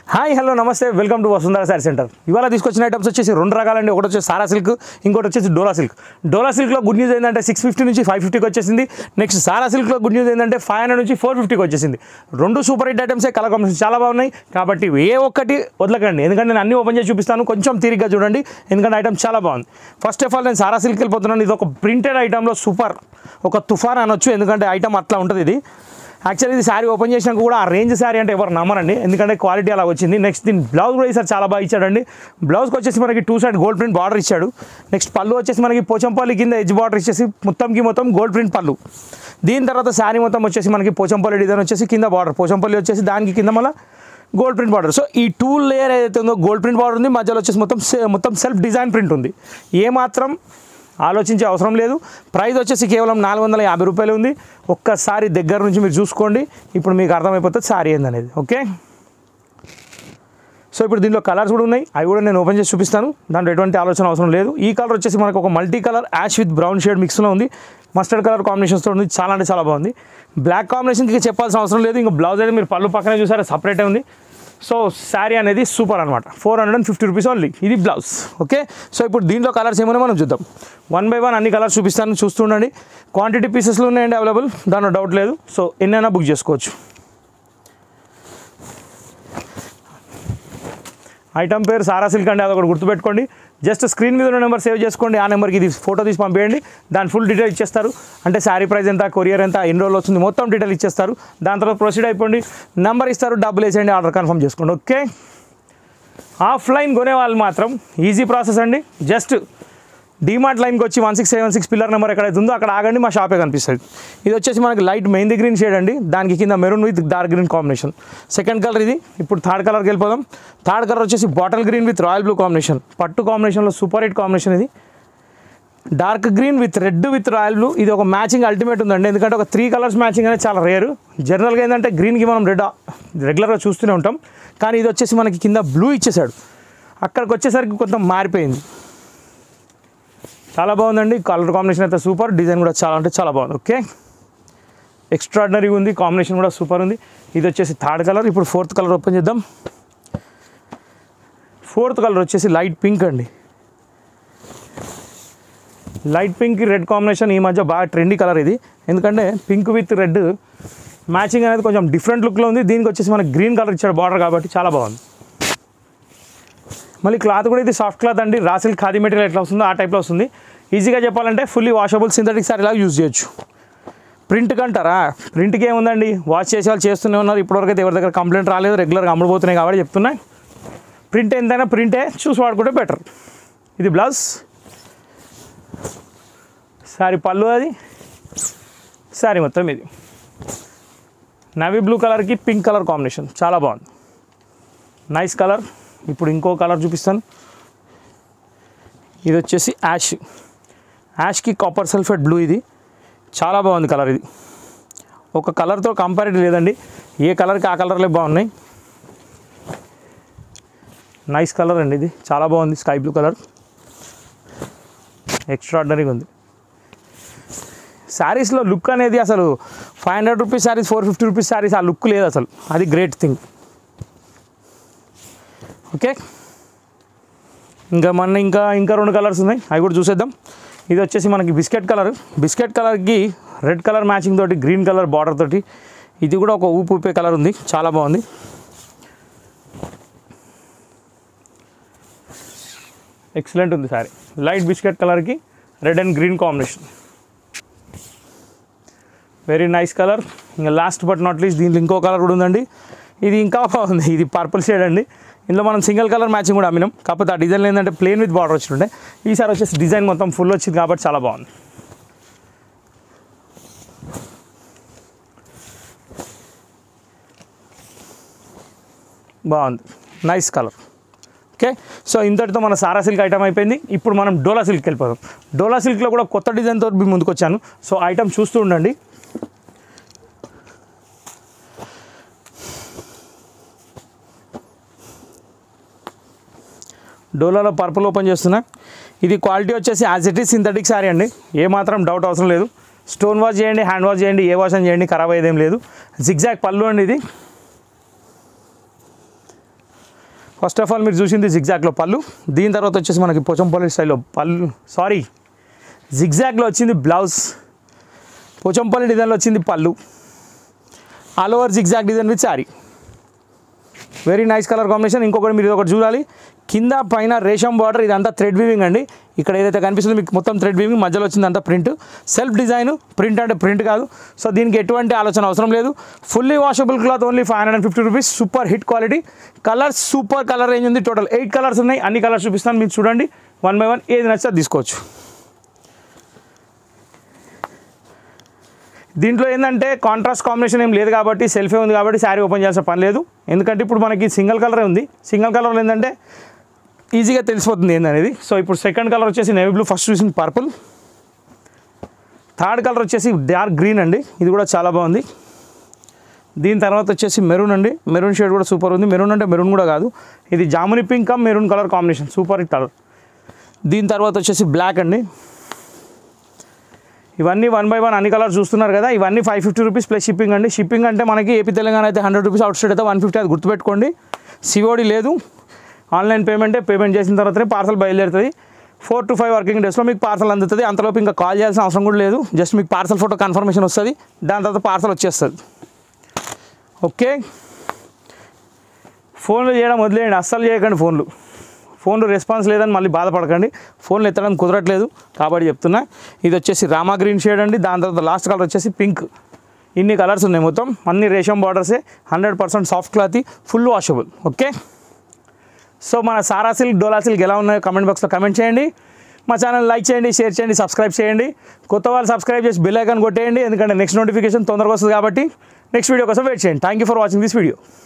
hi hello namaste welcome to Vasundhara sari centre ఇవాళ తీసుకొచ్చిన items వచ్చేసి రెండు రకాలండి ఒకటి వచ్చేసి సారా సిల్క్ ఇంకోటి వచ్చేసి డోలా సిల్క్ డోలా సిల్క్లో గుడ్ న్యూస్ ఏంటంటే సిక్స్ ఫిఫ్టీ నుంచి ఫైవ్ ఫిఫ్టీకి వచ్చేసింది నెక్స్ట్ సారా సిల్క్లో గుడ్ న్యూస్ ఏంటంటే ఫైవ్ హండ్రెడ్ నుంచి ఫోర్ ఫిఫ్టీకి వచ్చేసింది రెండు సూపర్ హిట్ ఐటమ్సే కలర్ కాంబినేషన్ చాలా బాగున్నాయి కాబట్టి ఏ ఒక్కటి వదలకండి ఎందుకంటే నేను అన్ని ఓపెన్ చేసి చూపిస్తాను కొంచెం తీరిగ్గా చూడండి ఎందుకంటే ఐటమ్ చాలా బాగుంది ఫస్ట్ ఆఫ్ ఆల్ నేను సారా సిల్క్ వెళ్ళిపోతున్నాను ఇది ఒక ప్రింటెడ్ ఐటమ్లో సూపర్ ఒక తుఫాన్ అనొచ్చు ఎందుకంటే ఐటమ్ అట్లా ఉంటుంది ఇది యాక్చువల్లీ ఇది శారీ ఓపెన్ చేసినాక కూడా ఆ రేంజ్ శారీ అంటే ఎవరు నమ్మరండి ఎందుకంటే క్వాలిటీ అలా వచ్చింది నెక్స్ట్ దీని బ్లౌజ్ కూడా ఈసారి చాలా బాగా ఇచ్చాడండి బ్లౌజ్కి వచ్చేసి మనకి two side gold print border ఇచ్చాడు నెక్స్ట్ పళ్ళు వచ్చేసి మనకి పోచంపల్లి కింద ఎడ్జ్ బార్డర్ ఇచ్చేసి మొత్తంకి మొత్తం గోల్డ్ ప్రింట్ పళ్ళు దీని తర్వాత శారీ మొత్తం వచ్చేసి మనకి పోచంపల్లి డిజైన్ వచ్చేసి కింద బార్డర్ పోచంపల్లి వచ్చేసి దానికి కింద మళ్ళీ గోల్డ్ ప్రింట్ బార్డర్ సో ఈ టూ లేయర్ ఏదైతే ఉందో గోల్డ్ ప్రింట్ బార్డర్ ఉంది మధ్యలో వచ్చేసి మొత్తం సె- మొత్తం సెల్ఫ్ డిజైన్ ప్రింట్ ఉంది ఏ మాత్రం ఆలోచించే అవసరం లేదు ప్రైస్ వచ్చేసి కేవలం నాలుగు వందల యాభై రూపాయలు ఉంది ఒక్కసారి దగ్గర నుంచి మీరు చూసుకోండి ఇప్పుడు మీకు అర్థమైపోతుంది సారీ ఏందనేది ఓకే సో ఇప్పుడు దీంట్లో కలర్స్ కూడా ఉన్నాయి అవి కూడా నేను ఓపెన్ చేసి చూపిస్తాను దాంట్లో ఎటువంటి ఆలోచన అవసరం లేదు ఈ కలర్ వచ్చేసి మనకు ఒక multi colour ash with brown shade మిక్స్లో ఉంది మస్టర్డ్ కలర్ కాంబినేషన్స్తో ఉంది చాలా అంటే చాలా బాగుంది బ్లాక్ కాంబినేషన్కి చెప్పాల్సిన అవసరం లేదు ఇంకా బ్లౌజ్ అయితే మీరు పళ్ళు పక్కనే చూసారా సపరేటే ఉంది సో శారీ అనేది సూపర్ అనమాట four hundred and fifty rupees only ఇది బ్లౌజ్ ఓకే సో ఇప్పుడు దీంట్లో కలర్స్ ఏమైనా మనం చూద్దాం వన్ బై వన్ అన్ని కలర్స్ చూపిస్తాను చూస్తుండండి క్వాంటిటీ పీసెస్లో ఉన్నాయండి అవైలబుల్ దాంట్లో డౌట్ లేదు సో ఎన్నైనా బుక్ చేసుకోవచ్చు ఐటమ్ పేరు సారా సిల్క్ అండి అదొకటి గుర్తుపెట్టుకోండి జస్ట్ స్క్రీన్ మీద ఉన్న నెంబర్ సేవ్ చేసుకోండి ఆ నెంబర్కి ఇది ఫోటో తీసి పంపేయండి దాని ఫుల్ డీటెయిల్ ఇచ్చేస్తారు అంటే శారీ ప్రైస్ ఎంత కొరియర్ ఎంత ఎన్ని రోజులు వస్తుంది మొత్తం డీటెయిల్ ఇచ్చేస్తారు దాని తర్వాత ప్రొసీడ్ అయిపోండి నెంబర్ ఇస్తారు డబ్బులు వేసేయండి ఆర్డర్ కన్ఫర్మ్ చేసుకోండి ఓకే ఆఫ్లైన్ కొనే వాళ్ళు మాత్రం ఈజీ ప్రాసెస్ అండి జస్ట్ డీమార్ట్ లైన్కి వచ్చి one six seven six pillar number ఎక్కడైతే ఉందో అక్కడ ఆగండి మా షాపే కనిపిస్తుంది ఇది వచ్చేసి మనకి లైట్ మెహందీ గ్రీన్ షేడ్ అండి దానికి కింద maroon with dark green combination second colour ఇది ఇప్పుడు థర్డ్ కలర్కి వెళ్ళిపోదాం థర్డ్ కలర్ వచ్చేసి bottle green with royal blue combination పట్టు కాంబినేషన్లో సూపర్ హిట్ కాంబినేషన్ ఇది dark green with red with royal blue ఇది ఒక మ్యాచింగ్ అల్టిమేట్ ఉందండి ఎందుకంటే ఒక త్రీ కలర్స్ మ్యాచింగ్ అనేది చాలా రేరు జనరల్గా ఏంటంటే గ్రీన్కి మనం రెడ్ రెగ్యులర్గా చూస్తూనే ఉంటాం కానీ ఇది వచ్చేసి మనకి కింద బ్లూ ఇచ్చేసాడు అక్కడికి వచ్చేసరికి కొంచెం మారిపోయింది చాలా బాగుందండి కలర్ కాంబినేషన్ అయితే సూపర్ డిజైన్ కూడా చాలా అంటే చాలా బాగుంది ఓకే ఎక్స్ట్రాడినరీ ఉంది కాంబినేషన్ కూడా సూపర్ ఉంది ఇది వచ్చేసి థర్డ్ కలర్ ఇప్పుడు ఫోర్త్ కలర్ ఓపెన్ చేద్దాం ఫోర్త్ కలర్ వచ్చేసి లైట్ పింక్ అండి లైట్ పింక్ రెడ్ కాంబినేషన్ ఈ మధ్య బాగా ట్రెండీ కలర్ ఇది ఎందుకంటే పింక్ విత్ రెడ్ మ్యాచింగ్ అనేది కొంచెం డిఫరెంట్ లుక్లో ఉంది దీనికి వచ్చేసి మనకి గ్రీన్ కలర్ ఇచ్చాడు బార్డర్ కాబట్టి చాలా బాగుంది మళ్ళీ క్లాత్ కూడా ఇది సాఫ్ట్ క్లాత్ అండి రాసిల్ ఖాదీ మెటీరియల్ ఎట్లా వస్తుందో ఆ టైప్లో వస్తుంది ఈజీగా చెప్పాలంటే ఫుల్లీ వాషబుల్ సింథటిక్ సారీ లాగా యూజ్ చేయొచ్చు ప్రింట్ కంటారా ప్రింట్కి ఏముందండి వాష్ చేసే వాళ్ళు చేస్తూనే ఉన్నారు ఇప్పటివరకు అయితే ఎవరి దగ్గర కంప్లైంట్ రాలేదు రెగ్యులర్గా అమ్ముడుపోతున్నాయి కాబట్టి చెప్తున్నా ప్రింట్ ఎంతైనా ప్రింటే చూసి వాడుకుంటే బెటర్ ఇది బ్లౌజ్ సారీ పళ్ళు అది సారీ మొత్తం ఇది నవీ బ్లూ కలర్కి పింక్ కలర్ కాంబినేషన్ చాలా బాగుంది నైస్ కలర్ ఇప్పుడు ఇంకో కలర్ చూపిస్తాను ఇది వచ్చేసి యాష్ యాష్కి కాపర్ సల్ఫేట్ బ్లూ ఇది చాలా బాగుంది కలర్ ఇది ఒక కలర్తో కంపారిటివ్ లేదండి ఏ కలర్కి ఆ కలర్లే బాగున్నాయి నైస్ కలర్ అండి ఇది చాలా బాగుంది స్కై బ్లూ కలర్ ఎక్స్ట్రాడినరీగా ఉంది శారీస్లో లుక్ అనేది అసలు five hundred rupees saris four fifty rupees saris ఆ లుక్ లేదు అసలు అది గ్రేట్ థింగ్ ఓకే ఇంకా మన ఇంకా ఇంకా రెండు కలర్స్ ఉన్నాయి అవి కూడా చూసేద్దాం ఇది వచ్చేసి మనకి బిస్కెట్ కలర్ బిస్కెట్ కలర్కి రెడ్ కలర్ మ్యాచింగ్ తోటి గ్రీన్ కలర్ బార్డర్ తోటి ఇది కూడా ఒక ఊపు ఊపే కలర్ ఉంది చాలా బాగుంది ఎక్సలెంట్ ఉంది సారీ లైట్ బిస్కెట్ కలర్కి red and green combination very nice colour ఇంకా లాస్ట్ బట్ నాట్ లీస్ట్ దీంట్లో ఇంకో కలర్ కూడా ఉందండి ఇది ఇంకా బాగుంది ఇది పర్పుల్ షేడ్ అండి ఇందులో మనం సింగిల్ కలర్ మ్యాచింగ్ కూడా అమ్మినాం కాకపోతే ఆ డిజైన్ ఏంటంటే ప్లేన్ విత్ బార్డర్ వచ్చిండే ఈసారి వచ్చేసి డిజైన్ మొత్తం ఫుల్ వచ్చింది కాబట్టి చాలా బాగుంది బాగుంది నైస్ కలర్ ఓకే సో ఇంతటితో మన సారా సిల్క్ ఐటమ్ అయిపోయింది ఇప్పుడు మనం డోలా సిల్క్ వెళ్ళిపోదాం డోలా సిల్క్లో కూడా కొత్త డిజైన్తో మీ ముందుకు వచ్చాను సో ఐటమ్ చూస్తూ ఉండండి డోలాలో పర్పుల్ ఓపెన్ చేస్తున్నా ఇది క్వాలిటీ వచ్చేసి as it is synthetic sari అండి ఏ మాత్రం డౌట్ అవసరం లేదు స్టోన్ వాష్ చేయండి హ్యాండ్ వాష్ చేయండి ఏ వాష్ అని చేయండి ఖరాబ్ అయ్యేదేం లేదు జిగ్జాగ్ పళ్ళు అండి ఇది ఫస్ట్ ఆఫ్ ఆల్ మీరు చూసింది జిగ్జాగ్లో పళ్ళు దీని తర్వాత వచ్చేసి మనకి పోచంపల్లి స్టైల్లో పళ్ళు సారీ జిగ్జాగ్లో వచ్చింది బ్లౌజ్ పోచంపల్లి డిజైన్లో వచ్చింది పళ్ళు all over zigzag design with sari very nice colour combination ఇంకొకటి మీరు ఇది ఒకటి చూడాలి కింద పైన రేషం బార్డర్ ఇదంతా థ్రెడ్ వీవింగ్ అండి ఇక్కడ ఏదైతే కనిపిస్తుందో మీకు మొత్తం థ్రెడ్ వీవింగ్ మధ్యలో వచ్చిందంతా ప్రింట్ సెల్ఫ్ డిజైన్ ప్రింట్ అంటే ప్రింట్ కాదు సో దీనికి ఎటువంటి ఆలోచన అవసరం లేదు fully washable cloth only five hundred and fifty rupees super hit quality colours super colour range ఉంది టోటల్ ఎయిట్ కలర్స్ ఉన్నాయి అన్ని కలర్స్ చూపిస్తాను మీరు చూడండి వన్ బై వన్ ఏది నచ్చితే అది తీసుకోవచ్చు దీంట్లో ఏంటంటే కాంట్రాస్ట్ కాంబినేషన్ ఏం లేదు కాబట్టి సెల్ఫే ఉంది కాబట్టి శారీ ఓపెన్ చేయాల్సిన పని లేదు ఎందుకంటే ఇప్పుడు మనకి సింగిల్ కలరే ఉంది సింగిల్ కలర్ ఏంటంటే ఈజీగా తెలిసిపోతుంది ఏందనేది సో ఇప్పుడు సెకండ్ కలర్ వచ్చేసి నేవీ బ్లూ ఫస్ట్ చూసింది పర్పుల్ థర్డ్ కలర్ వచ్చేసి డార్క్ గ్రీన్ అండి ఇది కూడా చాలా బాగుంది దీని తర్వాత వచ్చేసి మెరూన్ అండి మెరూన్ షేడ్ కూడా సూపర్ ఉంది మెరూన్ అంటే మెరూన్ కూడా కాదు ఇది జాముని pink come maroon colour combination super hit colour దీని తర్వాత వచ్చేసి బ్లాక్ అండి ఇవన్నీ వన్ బై వన్ అన్ని కలర్స్ చూస్తున్నారు కదా ఇవన్నీ five fifty rupees plus shipping అండి షిప్పింగ్ అంటే మనకి ఏపీ తెలంగాణ అయితే హండ్రెడ్ రూపీస్ అవుట్ సైడ్ అయితే వన్ ఫిఫ్టీ అది గుర్తుపెట్టుకోండి సిఓడి లేదు ఆన్లైన్ పేమెంటే పేమెంట్ చేసిన తర్వాతనే పార్సల్ బయలుదేరుతుంది ఫోర్ టు ఫైవ్ వర్కింగ్ డేస్లో మీకు పార్సల్ అందుతుంది అంతలోపు ఇంకా కాల్ చేయాల్సిన అవసరం కూడా లేదు జస్ట్ మీకు పార్సల్ ఫోటో కన్ఫర్మేషన్ వస్తుంది దాని తర్వాత పార్సల్ వచ్చేస్తుంది ఓకే ఫోన్లు చేయడం వదిలేయండి అస్సలు చేయకండి ఫోన్లు ఫోన్లు రెస్పాన్స్ లేదని మళ్ళీ బాధపడకండి ఫోన్లు ఎత్తడం కుదరట్లేదు కాబట్టి చెప్తున్నా ఇది వచ్చేసి రామా గ్రీన్ షేడ్ అండి దాని తర్వాత లాస్ట్ కలర్ వచ్చేసి పింక్ ఇన్ని కలర్స్ ఉన్నాయి మొత్తం అన్ని రేషం బార్డర్సే hundred percent soft cloth full washable okay so మన సారా సిల్క్ డోలా సిల్క్ ఎలా ఉన్నాయో కమెంట్ బాక్స్లో కమెంట్ చేయండి మా ఛానల్ లైక్ చేయండి షేర్ చేయండి సబ్స్క్రైబ్ చేయండి కొత్త వాళ్ళు సబ్స్క్రైబ్ చేసి బెల్ ఐకాన్ కొట్టేయండి ఎందుకంటే నెక్స్ట్ నోటిఫికేషన్ తొందరగా వస్తుంది కాబట్టి నెక్స్ట్ వీడియో కోసం వెయిట్ చేయండి thank you for watching this video